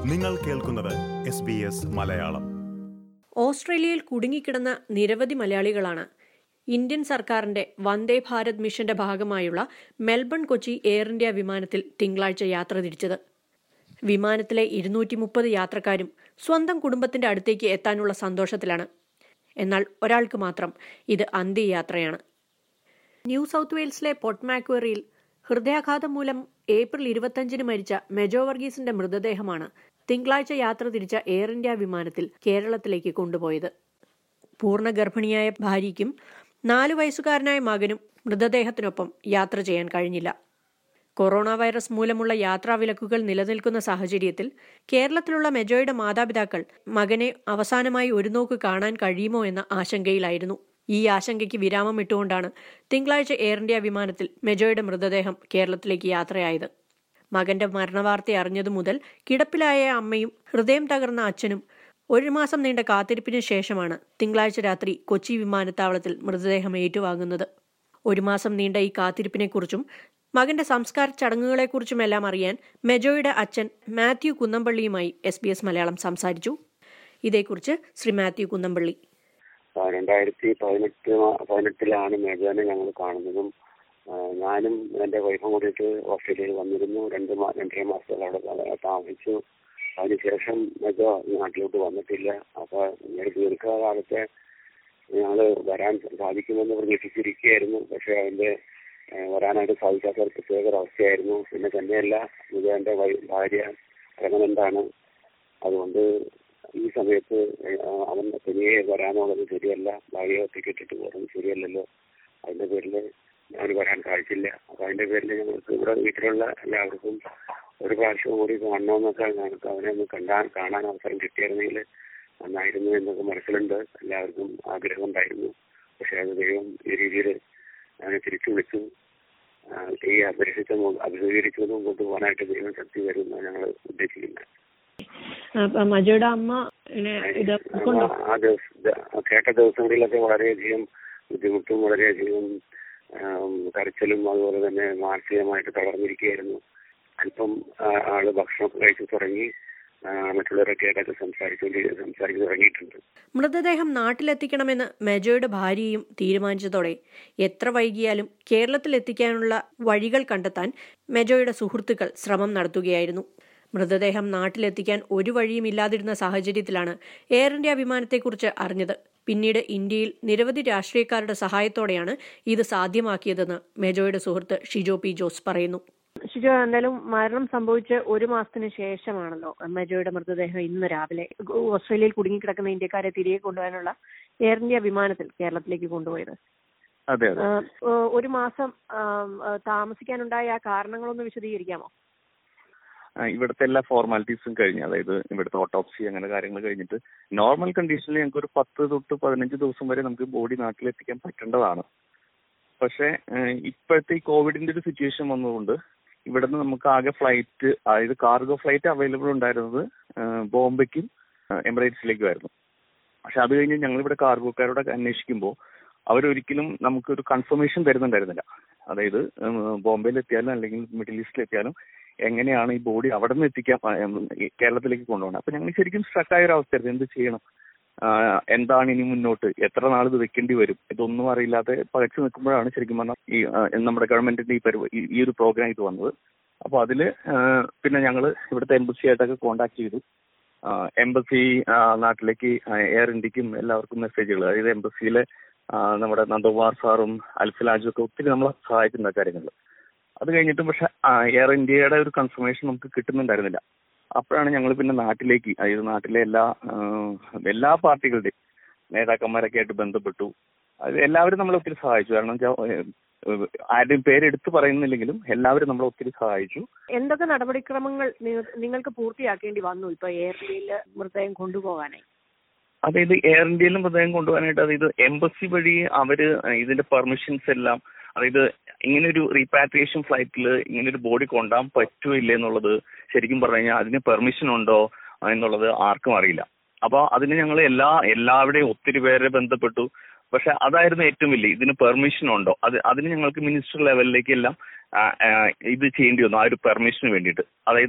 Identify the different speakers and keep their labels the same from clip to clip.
Speaker 1: നിങ്ങൾ കേൾക്കുന്നത് S B S Malayalam
Speaker 2: ഓസ്ട്രേലിയയിൽ കുടുങ്ങിക്കിടന്ന നിരവധി മലയാളികളാണ് ഇന്ത്യൻ സർക്കാരിന്റെ വന്ദേ ഭാരത് മിഷന്റെ ഭാഗമായുള്ള മെൽബൺ കൊച്ചി എയർ ഇന്ത്യ വിമാനത്തിൽ തിങ്കളാഴ്ച യാത്ര തിരിച്ചത് വിമാനത്തിലെ ഇരുന്നൂറ്റി മുപ്പത് യാത്രക്കാരും സ്വന്തം കുടുംബത്തിന്റെ അടുത്തേക്ക് എത്താനുള്ള സന്തോഷത്തിലാണ് എന്നാൽ ഒരാൾക്ക് മാത്രം ഇത് അന്ത്യയാത്രയാണ് ന്യൂ സൗത്ത് വെയിൽസിലെ പൊട്ട്മാക്വറിയിൽ ഹൃദയാഘാതം മൂലം ഏപ്രിൽ ഇരുപത്തഞ്ചിന് മരിച്ച മെജോ വർഗീസിന്റെ മൃതദേഹമാണ് തിങ്കളാഴ്ച യാത്ര തിരിച്ച എയർ ഇന്ത്യ വിമാനത്തിൽ കേരളത്തിലേക്ക് കൊണ്ടുപോയത് പൂർണ്ണ ഗർഭിണിയായ ഭാര്യയ്ക്കും നാലു വയസ്സുകാരനായ മകനും മൃതദേഹത്തിനൊപ്പം യാത്ര ചെയ്യാൻ കഴിഞ്ഞില്ല കൊറോണ വൈറസ് മൂലമുള്ള യാത്രാവിലക്കുകൾ നിലനിൽക്കുന്ന സാഹചര്യത്തിൽ കേരളത്തിലുള്ള മെജോയുടെ മാതാപിതാക്കൾ മകനെ അവസാനമായി ഒരു നോക്ക് കാണാൻ കഴിയുമോ എന്ന ആശങ്കയിലായിരുന്നു ഈ ആശങ്കയ്ക്ക് വിരാമം ഇട്ടുകൊണ്ടാണ് തിങ്കളാഴ്ച എയർ ഇന്ത്യ വിമാനത്തിൽ മെജോയുടെ മൃതദേഹം കേരളത്തിലേക്ക് യാത്രയായത് മകന്റെ മരണവാർത്ത അറിഞ്ഞതു മുതൽ കിടപ്പിലായ അമ്മയും ഹൃദയം തകർന്ന അച്ഛനും ഒരു മാസം നീണ്ട കാത്തിരിപ്പിന് ശേഷമാണ് തിങ്കളാഴ്ച രാത്രി കൊച്ചി വിമാനത്താവളത്തിൽ മൃതദേഹം ഏറ്റുവാങ്ങുന്നത് ഒരു മാസം നീണ്ട ഈ കാത്തിരിപ്പിനെക്കുറിച്ചും മകന്റെ സംസ്കാര ചടങ്ങുകളെക്കുറിച്ചുമെല്ലാം അറിയാൻ മെജോയുടെ അച്ഛൻ മാത്യു കുന്നമ്പള്ളിയുമായി എസ് ബി എസ് മലയാളം സംസാരിച്ചു ഇതേക്കുറിച്ച് ശ്രീ മാത്യു കുന്നമ്പള്ളി
Speaker 3: രണ്ടായിരത്തി പതിനെട്ട് പതിനെട്ടിലാണ് മേജോനെ ഞങ്ങൾ കാണുന്നതും ആ, ഞാനും എൻ്റെ വൈഫും കൂടിയിട്ട് ഓസ്ട്രേലിയയിൽ വന്നിരുന്നു രണ്ട് മാ രണ്ടര മാസത്തോളം അവിടെ താമസിച്ചു അതിനുശേഷം മെജോ നാട്ടിലോട്ട് വന്നിട്ടില്ല അപ്പോൾ ഈ ദീർഘകാലത്തെ ഞങ്ങൾ വരാൻ സാധിക്കുമെന്ന് പ്രതീക്ഷിച്ചിരിക്കുകയായിരുന്നു പക്ഷേ അതിൻ്റെ ഏഹ്, വരാനായിട്ട് സാധിക്കാത്ത ഒരു പ്രത്യേക ഒരു അവസ്ഥയായിരുന്നു പിന്നെ തന്നെയല്ല ഇത് എൻ്റെ വൈ- ഭാര്യ പ്രഗ്നൻ്റാണ് അതുകൊണ്ട് ഈ സമയത്ത് ഏഹ്, അവൻ തനിയെ വരാനുള്ളത് ശരിയല്ല ഭാര്യയെ ഒറ്റയ്ക്ക് ഇട്ടിട്ട് പോകുന്നത് ശരിയല്ലല്ലോ അതിൻ്റെ പേരിൽ ഞാൻ വരാൻ സാധിച്ചില്ല അപ്പോൾ അതിൻ്റെ പേരിൽ ഞങ്ങൾക്ക് ഇവിടെ വീട്ടിലുള്ള എല്ലാവർക്കും ഒരു പ്രാവശ്യം കൂടി കാണണമെന്നൊക്കെ ഞങ്ങൾക്ക് അവനെ ഒന്ന് കണ്ടാൻ കാണാൻ അവസരം കിട്ടിയിരുന്നെങ്കിൽ നന്നായിരുന്നു എന്നൊക്കെ മനസ്സിലുണ്ട് എല്ലാവർക്കും ആഗ്രഹം ഉണ്ടായിരുന്നു പക്ഷേ അത് ദൈവം ഈ രീതിയിൽ അവനെ തിരിച്ചു വിളിച്ചു ആ, ഈ അപേക്ഷിച്ച അഭിമുഖീകരിച്ചത് മുമ്പോട്ട് പോകാനായിട്ട് ദൈവം ശക്തി വരുമെന്നാണ് ഞങ്ങൾ ഉദ്ദേശിക്കുന്നത്
Speaker 2: മജോയുടെ അമ്മ ഇത്
Speaker 3: ആ ദിവസം ദ- കേട്ട ദിവസങ്ങളിലൊക്കെ വളരെയധികം ബുദ്ധിമുട്ടും വളരെയധികം ആം, കരച്ചിലും അതുപോലെ തന്നെ മാനസികമായിട്ട് തളർന്നിരിക്കുകയായിരുന്നു അല്പം ആ, ആള് ഭക്ഷണമൊക്കെ കഴിച്ചു തുടങ്ങി ആ, മറ്റുള്ളവരൊക്കെ ആയിട്ടൊക്കെ സംസാരിച്ചുകൊണ്ട് സംസാരിച്ചു തുടങ്ങിയിട്ടുണ്ട്
Speaker 2: മൃതദേഹം നാട്ടിലെത്തിക്കണമെന്ന് മെജോയുടെ ഭാര്യയും തീരുമാനിച്ചതോടെ എത്ര വൈകിയാലും കേരളത്തിൽ എത്തിക്കാനുള്ള വഴികൾ കണ്ടെത്താൻ മെജോയുടെ സുഹൃത്തുക്കൾ ശ്രമം നടത്തുകയായിരുന്നു മൃതദേഹം നാട്ടിലെത്തിക്കാൻ ഒരു വഴിയും ഇല്ലാതിരുന്ന സാഹചര്യത്തിലാണ് എയർ ഇന്ത്യ വിമാനത്തെക്കുറിച്ച് അറിഞ്ഞത് പിന്നീട് ഇന്ത്യയിൽ നിരവധി രാഷ്ട്രീയക്കാരുടെ സഹായത്തോടെയാണ് ഇത് സാധ്യമാക്കിയതെന്ന് മെജോയുടെ സുഹൃത്ത് ഷിജോ പി ജോസ് പറയുന്നു ഷിജോ എന്തായാലും മരണം സംഭവിച്ച് ഒരു മാസത്തിന് ശേഷമാണല്ലോ മെജോയുടെ മൃതദേഹം ഇന്ന് രാവിലെ ഓസ്ട്രേലിയയിൽ കുടുങ്ങിക്കിടക്കുന്ന ഇന്ത്യക്കാരെ തിരികെ കൊണ്ടുപോകാനുള്ള എയർ ഇന്ത്യ വിമാനത്തിൽ കേരളത്തിലേക്ക് കൊണ്ടുപോയത്
Speaker 4: അതെ അതെ
Speaker 2: ആഹ് ഏഹ് ഒരു മാസം ആം, ആഹ് താമസിക്കാനുണ്ടായ ആ കാരണങ്ങളൊന്ന് വിശദീകരിക്കാമോ
Speaker 4: ആ, ഇവിടുത്തെ എല്ലാ ഫോർമാലിറ്റീസും കഴിഞ്ഞ് അതായത് ഇവിടുത്തെ ഓട്ടോപ്സി അങ്ങനെ കാര്യങ്ങൾ കഴിഞ്ഞിട്ട് നോർമൽ കണ്ടീഷനിൽ ഞങ്ങൾക്ക് ഒരു പത്ത് തൊട്ട് പതിനഞ്ച് ദിവസം വരെ നമുക്ക് ബോഡി നാട്ടിലെത്തിക്കാൻ പറ്റേണ്ടതാണ് പക്ഷേ ഏഹ്, ഇപ്പോഴത്തെ ഈ കോവിഡിന്റെ ഒരു സിറ്റുവേഷൻ വന്നതുകൊണ്ട് ഇവിടുന്ന് നമുക്ക് ആകെ ഫ്ലൈറ്റ് അതായത് കാർഗോ ഫ്ലൈറ്റ് അവൈലബിൾ ഉണ്ടായിരുന്നത് ഏഹ്, ബോംബെക്കും ഏഹ്, എമിറേറ്റ്സിലേക്കുമായിരുന്നു പക്ഷെ അത് കഴിഞ്ഞ് ഞങ്ങൾ ഇവിടെ കാർഗോക്കാരോടൊക്കെ അന്വേഷിക്കുമ്പോൾ അവരൊരിക്കലും നമുക്കൊരു കൺഫർമേഷൻ തരുന്നുണ്ടായിരുന്നില്ല അതായത് ഉം, ബോംബെയിൽ എത്തിയാലും അല്ലെങ്കിൽ മിഡിൽ ഈസ്റ്റിൽ എത്തിയാലും എങ്ങനെയാണ് ഈ ബോഡി അവിടെ നിന്ന് എത്തിക്കാൻ പ- ഉം, ഈ കേരളത്തിലേക്ക് കൊണ്ടുപോകണം അപ്പൊ ഞങ്ങൾ ശരിക്കും സ്ട്രക്കായ ഒരു അവസ്ഥയായിരുന്നു എന്ത് ചെയ്യണം ആ, എന്താണ് ഇനി മുന്നോട്ട് എത്ര നാൾ ഇത് വെക്കേണ്ടി വരും ഇതൊന്നും അറിയില്ലാതെ പകച്ചു നിൽക്കുമ്പോഴാണ് ശരിക്കും പറഞ്ഞാൽ ഈ ആ, നമ്മുടെ ഗവൺമെന്റിന്റെ ഈ പരിപാടി ഈ- ഈ ഒരു പ്രോഗ്രാം ഇത് വന്നത് അപ്പൊ അതില് ആ, പിന്നെ ഞങ്ങൾ ഇവിടുത്തെ എംബസി ആയിട്ടൊക്കെ കോണ്ടാക്ട് ചെയ്തു എംബസി നാട്ടിലേക്ക് എയർ ഇന്ത്യക്കും എല്ലാവർക്കും മെസ്സേജുകൾ അതായത് എംബസിയിലെ ആ, നമ്മുടെ നന്ദകുമാർ സാറും അൽഫിലാജും ഒക്കെ ഒത്തിരി നമ്മളെ സഹായിക്കുന്ന കാര്യങ്ങൾ അത് കഴിഞ്ഞിട്ടും പക്ഷെ ആ, എയർ ഇന്ത്യയുടെ ഒരു കൺഫർമേഷൻ നമുക്ക് കിട്ടുന്നുണ്ടായിരുന്നില്ല അപ്പോഴാണ് ഞങ്ങൾ പിന്നെ നാട്ടിലേക്ക് അതായത് നാട്ടിലെ എല്ലാ ആ, എല്ലാ പാർട്ടികളുടെയും നേതാക്കന്മാരൊക്കെ ആയിട്ട് ബന്ധപ്പെട്ടു അത് എല്ലാവരും നമ്മളെ ഒത്തിരി സഹായിച്ചു കാരണം വെച്ചാൽ ഏഹ്, ആരുടെയും പേരെടുത്ത് പറയുന്നില്ലെങ്കിലും എല്ലാവരും നമ്മളെ ഒത്തിരി സഹായിച്ചു
Speaker 2: എന്തൊക്കെ നടപടിക്രമങ്ങൾ നിങ്ങ- നിങ്ങൾക്ക് പൂർത്തിയാക്കേണ്ടി വന്നു ഇപ്പൊ എയർ ഇന്ത്യയിൽ മൃതദേഹം കൊണ്ടുപോകാനായി
Speaker 4: അതായത് എയർ ഇന്ത്യയിലും മൃതദേഹം കൊണ്ടുപോകാനായിട്ട് അതായത് എംബസി വഴി അവര് ഇതിന്റെ പെർമിഷൻസ് എല്ലാം അതായത് ഇങ്ങനെ ഒരു റീപാട്രിയേഷൻ ഫ്ലൈറ്റിൽ ഇങ്ങനെ ഒരു ബോഡി കൊണ്ടുപോകാൻ പറ്റുമോ ഇല്ലേ എന്നുള്ളത് ശരിക്കും പറഞ്ഞു കഴിഞ്ഞാൽ അതിന് പെർമിഷൻ ഉണ്ടോ എന്നുള്ളത് ആർക്കും അറിയില്ല അപ്പൊ അതിന് ഞങ്ങൾ എല്ലാ എല്ലാവരുടെയും ഒത്തിരി പേരെ ബന്ധപ്പെട്ടു പക്ഷെ അതായിരുന്നു ഏറ്റവും വലിയ ഇതിന് പെർമിഷൻ ഉണ്ടോ അത് അതിന് ഞങ്ങൾക്ക് മിനിസ്റ്റർ ലെവലിലേക്ക് എല്ലാം ആ, ആ, ഇത് ചെയ്യേണ്ടി വന്നു ആ ഒരു പെർമിഷന് വേണ്ടിയിട്ട് അതായത്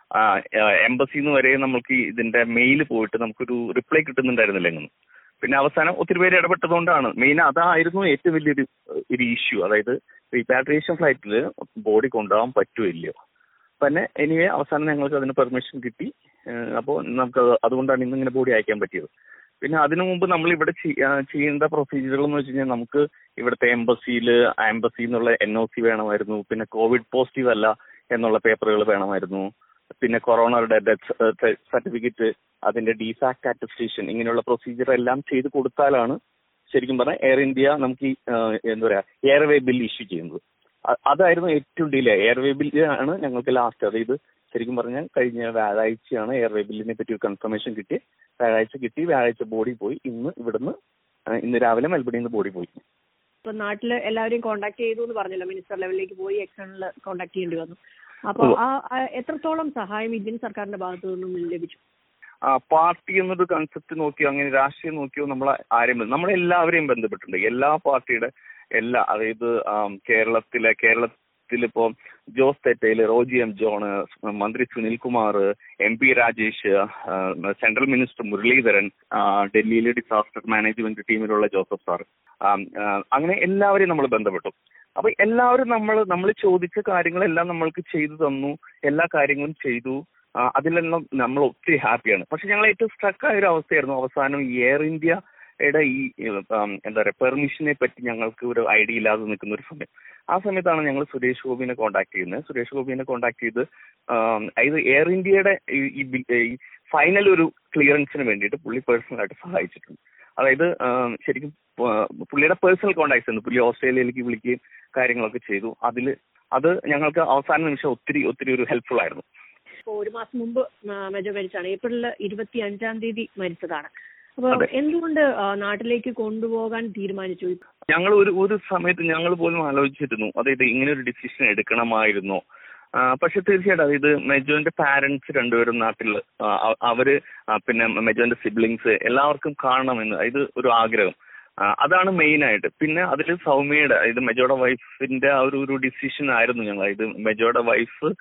Speaker 4: എംബസിന്ന് വരെ നമുക്ക് ഈ ഇതിന്റെ മെയിൽ പോയിട്ട് നമുക്കൊരു റിപ്ലൈ കിട്ടുന്നുണ്ടായിരുന്നില്ല എങ്ങനെ പിന്നെ അവസാനം ഒത്തിരി പേര് ഇടപെട്ടതുകൊണ്ടാണ് മെയിൻ അതായിരുന്നു ഏറ്റവും വലിയൊരു ഏഹ്, ഒരു ഇഷ്യൂ അതായത് റീപാട്രിയേഷൻ ഫ്ലൈറ്റിൽ ബോഡി കൊണ്ടുപോകാൻ പറ്റുമോ ഇല്ലയോ പിന്നെ എനിവേ അവസാനം ഞങ്ങൾക്ക് അതിന് പെർമിഷൻ കിട്ടി അപ്പോൾ നമുക്ക് അത് അതുകൊണ്ടാണ് ഇന്ന് ഇങ്ങനെ ബോഡി അയക്കാൻ പറ്റിയത് പിന്നെ അതിനു മുമ്പ് നമ്മൾ ഇവിടെ ചെയ്- ആ, ചെയ്യേണ്ട പ്രൊസീജിയറുകൾ എന്ന് വെച്ച് കഴിഞ്ഞാൽ നമുക്ക് ഇവിടുത്തെ എംബസിയിൽ എംബസി എന്നുള്ള എൻ ഒ സി വേണമായിരുന്നു പിന്നെ കോവിഡ് പോസിറ്റീവ് അല്ല എന്നുള്ള പേപ്പറുകൾ വേണമായിരുന്നു പിന്നെ കൊറോണയുടെ ഡെത്ത് സർട്ടിഫിക്കറ്റ് അതിന്റെ ഡിഫാക്ട് അറ്റസ്റ്റേഷൻ ഇങ്ങനെയുള്ള പ്രൊസീജിയർ എല്ലാം ചെയ്ത് കൊടുത്താലാണ് ശരിക്കും പറഞ്ഞാൽ എയർ ഇന്ത്യ നമുക്ക് ഈ ആ, എന്താ പറയാ എയർവേ ബിൽ ഇഷ്യൂ ചെയ്യുന്നത് അ- അതായിരുന്നു ഏറ്റവും ഡിലേ എയർവേ ബില്ല് ആണ് ഞങ്ങൾക്ക് ലാസ്റ്റ് അതായത് ശരിക്കും പറഞ്ഞാൽ കഴിഞ്ഞ വ്യാഴാഴ്ചയാണ് എയർവേ ബില്ലിനെ പറ്റി ഒരു കൺഫർമേഷൻ കിട്ടി വ്യാഴാഴ്ച കിട്ടി വ്യാഴാഴ്ച ബോഡി പോയി ഇന്ന് ഇവിടുന്ന് ആ, ഇന്ന് രാവിലെ മെൽബണിൽ നിന്ന് ബോഡി പോയി
Speaker 2: ഇപ്പൊ നാട്ടില് എല്ലാവരെയും കോണ്ടാക്ട് ചെയ്തു എന്ന് പറഞ്ഞല്ലോ മിനിസ്റ്റർ ലെവലിലേക്ക് പോയി എക്സ്റ്റേണൽ കോണ്ടാക്ട് ചെയ്യേണ്ടി വന്നു അപ്പൊ
Speaker 4: ഉവ്വ്.
Speaker 2: ആ ആ എത്രത്തോളം സഹായം ഇന്ത്യൻ സർക്കാരിന്റെ ഭാഗത്തു നിന്നും ലഭിച്ചു
Speaker 4: ആ പാർട്ടി എന്നൊരു കൺസെപ്റ്റ് നോക്കിയോ അങ്ങനെ രാഷ്ട്രീയം നോക്കിയോ നമ്മളെ ആരെയും ബന്ധ- നമ്മളെല്ലാവരെയും ബന്ധപ്പെട്ടിട്ടുണ്ട് എല്ലാ പാർട്ടിയുടെ എല്ലാ അതായത് ആം, കേരളത്തിലെ കേരളത്തിലിപ്പോ ജോസ് തെറ്റയില് റോജി എം ജോണ് മന്ത്രി സുനിൽ കുമാർ എം പി രാജേഷ് ആ, സെൻട്രൽ മിനിസ്റ്റർ മുരളീധരൻ ആ, ഡൽഹിയിലെ ഡിസാസ്റ്റർ മാനേജ്മെന്റ് ടീമിലുള്ള ജോസഫ് സാർ ആം, ആ, അങ്ങനെ എല്ലാവരെയും നമ്മൾ ബന്ധപ്പെട്ടു അപ്പൊ എല്ലാവരും നമ്മൾ നമ്മൾ ചോദിച്ച കാര്യങ്ങളെല്ലാം നമ്മൾക്ക് ചെയ്തു തന്നു എല്ലാ കാര്യങ്ങളും ചെയ്തു ആ, അതിലെല്ലാം നമ്മൾ ഒത്തിരി ഹാപ്പിയാണ് പക്ഷെ ഞങ്ങൾ ഏറ്റവും സ്ട്രക്ക് ആയ ഒരു അവസ്ഥയായിരുന്നു അവസാനം ഈ എയർ ഇന്ത്യയുടെ ഈ ഉം, എന്താ പറയാ പെർമിഷനെ പറ്റി ഞങ്ങൾക്ക് ഒരു ഐഡിയ ഇല്ലാതെ നിൽക്കുന്ന ഒരു സമയം ആ സമയത്താണ് ഞങ്ങൾ സുരേഷ് ഗോപിനെ കോൺടാക്ട് ചെയ്യുന്നത് സുരേഷ് ഗോപിനെ കോൺടാക്ട് ചെയ്ത് ആം, ഇത് എയർ ഇന്ത്യയുടെ ഈ- ഈ ബി- ഈ ഫൈനൽ ഒരു ക്ലിയറൻസിന് വേണ്ടിയിട്ട് പുള്ളി പേഴ്സണലായിട്ട് സഹായിച്ചിട്ടുണ്ട് അതായത് ആം, ശരിക്കും ആ, പുള്ളിയുടെ പേഴ്സണൽ കോൺടാക്ട്സ് ഉണ്ട് പുള്ളി ഓസ്ട്രേലിയയിലേക്ക് വിളിക്കുകയും കാര്യങ്ങളൊക്കെ ചെയ്തു അതിൽ അത് ഞങ്ങൾക്ക് അവസാന നിമിഷം ഒത്തിരി ഒത്തിരി ഒരു ഹെൽപ്ഫുൾ ആയിരുന്നു
Speaker 2: ഇപ്പൊ ഒരു മാസം മുമ്പ് ആ, മെജോ മരിച്ചാണ് ഏപ്രിൽ ഇരുപത്തി അഞ്ചാം തീയതി മരിച്ചതാണ് അപ്പൊ
Speaker 4: അതെ.
Speaker 2: എന്തുകൊണ്ട് ആ, നാട്ടിലേക്ക് കൊണ്ടുപോകാൻ തീരുമാനിച്ചു
Speaker 4: ഞങ്ങൾ ഒരു ഒരു സമയത്ത് ഞങ്ങൾ പോലും ആലോചിച്ചിരുന്നു അതായത് ഇങ്ങനെ ഒരു ഡിസിഷൻ എടുക്കണമായിരുന്നോ ആ, പക്ഷെ തീർച്ചയായിട്ടും അതായത് മെജോന്റെ പാരന്റ്സ് രണ്ടുപേരും നാട്ടിൽ ആ, അ- അവര് ആ, പിന്നെ മെജോന്റെ സിബ്ലിങ്സ് എല്ലാവർക്കും കാണണമെന്ന് ഇത് ഒരു ആഗ്രഹം ആ, അതാണ് മെയിൻ ആയിട്ട് പിന്നെ അതിൽ സൗമ്യയുടെ ഇത് മെജോയുടെ വൈഫിന്റെ ആ ഒരു ഒരു ഡിസിഷൻ ആയിരുന്നു ഞങ്ങൾ ഇത് മെജോയുടെ വൈഫ്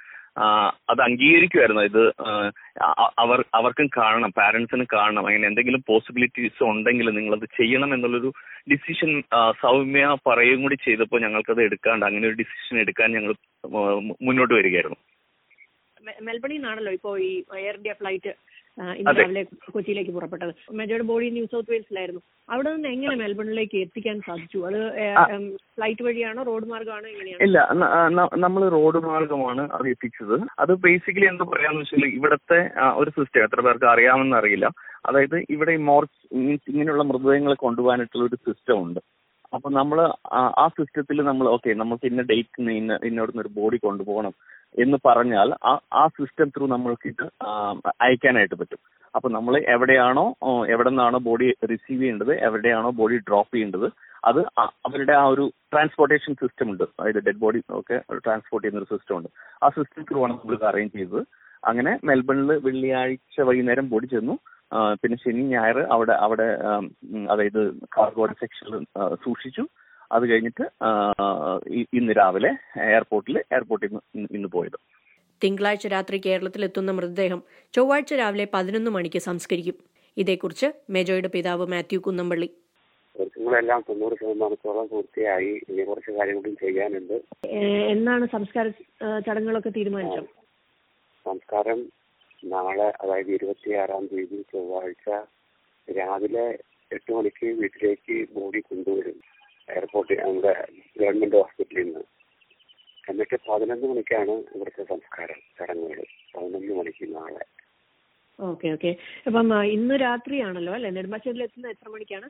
Speaker 4: അത് അംഗീകരിക്കുമായിരുന്നു ഇത് ആ, അ- അവർ അവർക്കും കാണണം പാരന്റ്സിന് കാണണം അങ്ങനെ എന്തെങ്കിലും പോസിബിലിറ്റീസ് ഉണ്ടെങ്കിൽ നിങ്ങളത് ചെയ്യണം എന്നുള്ളൊരു ഡിസിഷൻ സൗമ്യ പറയുകയും കൂടി ചെയ്തപ്പോൾ ഞങ്ങൾക്കത് എടുക്കാണ്ട് അങ്ങനെ ഒരു ഡിസിഷൻ എടുക്കാൻ ഞങ്ങൾ മുന്നോട്ട് വരികയായിരുന്നു
Speaker 2: മെ- മെൽബണിൽ നിന്നാണല്ലോ ഇപ്പോ ഈ എയർ ഇന്ത്യ ഫ്ലൈറ്റ് ഇന്ന്
Speaker 4: അതെ.
Speaker 2: രാവിലെ കൊച്ചിയിലേക്ക് പുറപ്പെട്ടത് മെജോയുടെ ബോഡി ന്യൂ സൗത്ത് വെയിൽസിലായിരുന്നു അവിടെ നിന്ന് എങ്ങനെ മെൽബണിലേക്ക് എത്തിക്കാൻ സാധിച്ചു അത്
Speaker 4: ആ.
Speaker 2: ഫ്ലൈറ്റ് വഴിയാണോ റോഡ് മാർഗമാണോ എങ്ങനെയാണ്
Speaker 4: ഇല്ല നമ്മൾ റോഡ് മാർഗമാണ് അത് എത്തിച്ചത് അത് ബേസിക്കലി എന്താ പറയാന്ന് വെച്ചാൽ ഇവിടുത്തെ ആ, ഒരു സിസ്റ്റം എത്ര പേർക്ക് അറിയാമെന്ന് അറിയില്ല അതായത് ഇവിടെ ഈ മോർച്ച് മീൻസ് ഇങ്ങനെയുള്ള മൃതദേഹങ്ങൾ കൊണ്ടുപോകാനായിട്ടുള്ള ഒരു സിസ്റ്റം ഉണ്ട് അപ്പൊ നമ്മൾ ആ സിസ്റ്റത്തിൽ നമ്മൾ ഓക്കെ നമുക്ക് ഇന്ന ഡേറ്റിന് ഇന്ന ഇന്നോടുന്ന് ഒരു ബോഡി കൊണ്ടുപോകണം എന്ന് പറഞ്ഞാൽ ആ ആ സിസ്റ്റം ത്രൂ നമ്മൾക്ക് ഇത് ആ, അയക്കാനായിട്ട് പറ്റും അപ്പൊ നമ്മൾ എവിടെയാണോ ഓ, എവിടെ നിന്നാണോ ബോഡി റിസീവ് ചെയ്യേണ്ടത് എവിടെയാണോ ബോഡി ഡ്രോപ്പ് ചെയ്യേണ്ടത് അത് അ- അവരുടെ ആ ഒരു ട്രാൻസ്പോർട്ടേഷൻ സിസ്റ്റം ഉണ്ട് അതായത് ഡെഡ് ബോഡി ഒക്കെ ട്രാൻസ്പോർട്ട് ചെയ്യുന്ന ഒരു സിസ്റ്റം ഉണ്ട് ആ സിസ്റ്റം ത്രൂ ആണ് നമ്മൾ ഇത് അറേഞ്ച് ചെയ്തത് അങ്ങനെ മെൽബണിൽ വെള്ളിയാഴ്ച വൈകുന്നേരം ബോഡി ചെന്നു ആ, പിന്നെ ശനി ഞായർ അവിടെ അവിടെ ആം, ഉം, അതായത് കാർഗോഡ് സെക്ഷനിൽ സൂക്ഷിച്ചു അത് കഴിഞ്ഞിട്ട് ആ, ഇ- ഇന്ന് രാവിലെ എയർപോർട്ടിൽ എയർപോർട്ടിൽ നിന്ന് ഇന്ന് പോയത്
Speaker 2: തിങ്കളാഴ്ച രാത്രി കേരളത്തിലെത്തുന്ന മൃതദേഹം ചൊവ്വാഴ്ച രാവിലെ പതിനൊന്ന് മണിക്ക് സംസ്കരിക്കും ഇതേക്കുറിച്ച് മെജോയുടെ പിതാവ് മാത്യു കുന്നമ്പള്ളി
Speaker 3: ഒരുക്കങ്ങളെല്ലാം തൊണ്ണൂറ് ശതമാനത്തോളം പൂർത്തിയായി ഇനി കുറച്ച് കാര്യങ്ങളും ചെയ്യാനുണ്ട്
Speaker 2: ഏഹ് എന്നാണ് സംസ്കാര ഏഹ് ചടങ്ങുകളൊക്കെ തീരുമാനിച്ചത്
Speaker 3: സംസ്കാരം നാളെ അതായത് ഇരുപത്തിയാറാം തീയതി ചൊവ്വാഴ്ച രാവിലെ എട്ട് മണിക്ക് വീട്ടിലേക്ക് ബോഡി കൊണ്ടുവരും എയർപോർട്ടിൽ നമ്മുടെ ഗവൺമെന്റ് ഹോസ്പിറ്റലിൽ നിന്ന് എന്നിട്ട് പതിനൊന്ന് മണിക്കാണ് ഇവിടുത്തെ സംസ്കാരം ചടങ്ങുകൾ പതിനൊന്ന് മണിക്ക് നാളെ
Speaker 2: ഓക്കെ ഓക്കെ അപ്പം ആ, ഇന്ന് രാത്രിയാണല്ലോ അല്ലെ നെടുമ്പാശ്ശേരിയിൽ എത്തുന്നത് എത്ര മണിക്കാണ്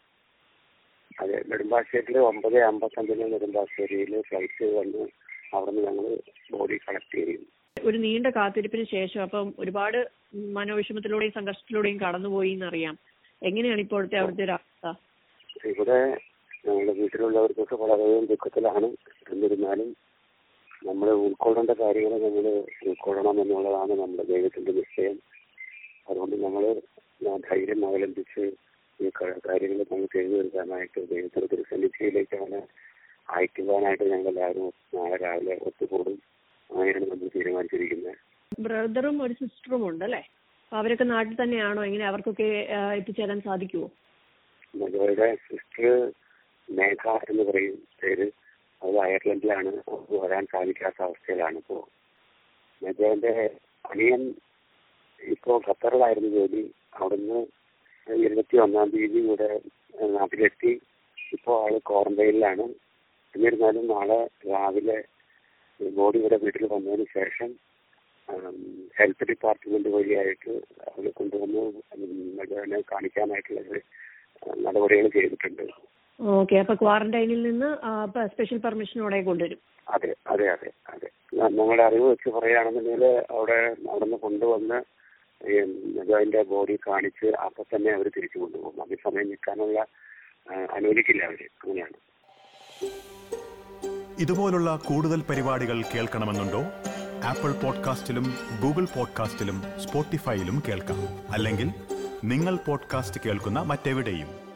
Speaker 3: അത് നെടുമ്പാശ്ശേരിയിൽ ഒമ്പത് അമ്പത്തഞ്ചിന് നെടുമ്പാശ്ശേരിയിൽ ഫ്ലൈറ്റ് വന്ന് അവിടുന്ന് ഞങ്ങൾ ബോഡി കളക്ട് ചെയ്യും
Speaker 2: ഒരു നീണ്ട കാത്തിരിപ്പിന് ശേഷം അപ്പം ഒരുപാട് മനോവിഷമത്തിലൂടെയും സംഘർഷത്തിലൂടെയും കടന്നുപോയി എന്നറിയാം എങ്ങനെയാണ് ഇപ്പോഴത്തെ അവിടുത്തെ ഒരു അവസ്ഥ
Speaker 3: ഇവിടെ ഞങ്ങളുടെ വീട്ടിലുള്ളവർക്കൊക്കെ വളരെയധികം ദുഃഖത്തിലാണ് എന്നിരുന്നാലും നമ്മൾ ഉൾക്കൊള്ളേണ്ട കാര്യങ്ങൾ നമ്മൾ ഉൾക്കൊള്ളണം എന്നുള്ളതാണ് നമ്മുടെ ദൈവത്തിന്റെ നിശ്ചയം അതുകൊണ്ട് നമ്മൾ ധൈര്യം അവലംബിച്ച് ഈ ക- കാര്യങ്ങൾ നമുക്ക് എഴുതി എടുക്കാനായിട്ട് ദൈവത്തിന്റെ തിരുസന്നിധിയിലേക്ക് അവനെ അയക്കുവാനായിട്ട് ഞങ്ങൾ എല്ലാവരും നാളെ രാവിലെ ഒത്തുകൂടും അങ്ങനെയാണ് നമ്മൾ തീരുമാനിച്ചിരിക്കുന്നത്
Speaker 2: ബ്രദറും ഒരു സിസ്റ്ററും ഉണ്ട് അല്ലേ അപ്പൊ അവരൊക്കെ നാട്ടിൽ തന്നെയാണോ എങ്ങനെ അവർക്കൊക്കെ ആ, എത്തിച്ചേരാൻ സാധിക്കുമോ
Speaker 3: മജോയുടെ സിസ്റ്റർ മേഘ എന്ന് പറയും പേര് അത് അയർലൻഡിലാണ് അവർക്ക് വരാൻ സാധിക്കാത്ത അവസ്ഥയിലാണ് ഇപ്പോൾ മജോന്റെ അനിയൻ ഇപ്പോൾ ഖത്തറിലായിരുന്നു ജോലി അവിടുന്ന് ഇരുപത്തി ഒന്നാം തീയതി ഇവിടെ നാട്ടിലെത്തി ഇപ്പോൾ ആള് ക്വാറന്റൈനിലാണ് എന്നിരുന്നാലും നാളെ രാവിലെ ബോഡി ഇവിടെ വീട്ടിൽ വന്നതിന് ശേഷം ഹെൽത്ത് ഡിപ്പാർട്ട്മെന്റ് വഴിയായിട്ട് അവർ കൊണ്ടുവന്ന് മജോനെ കാണിക്കാനായിട്ടുള്ള നടപടികൾ ചെയ്തിട്ടുണ്ട്
Speaker 2: ഓക്കെ അപ്പൊ ക്വാറന്റൈനിൽ നിന്ന് സ്പെഷ്യൽ പെർമിഷനോടെ കൊണ്ടുവരും
Speaker 3: അതെ അതെ അതെ അതെ ന- ഞങ്ങളുടെ അറിവ് വെച്ച് പറയുകയാണെന്നുണ്ടെങ്കിൽ അവിടെ അവിടെ നിന്ന് കൊണ്ടുവന്ന് ഈ മജോയിന്റെ ബോഡി കാണിച്ച് അപ്പൊ തന്നെ അവർ തിരിച്ചു കൊണ്ടുപോകും അതേസമയം നിൽക്കാനുള്ള ആ, അനുവദിക്കില്ല അവര് അങ്ങനെയാണ്
Speaker 1: ഇതുപോലുള്ള കൂടുതൽ പരിപാടികൾ കേൾക്കണമെന്നുണ്ടോ ആപ്പിൾ പോഡ്കാസ്റ്റിലും ഗൂഗിൾ പോഡ്കാസ്റ്റിലും സ്പോട്ടിഫൈയിലും കേൾക്കാം അല്ലെങ്കിൽ നിങ്ങൾ പോഡ്കാസ്റ്റ് കേൾക്കുന്ന മറ്റെവിടെയും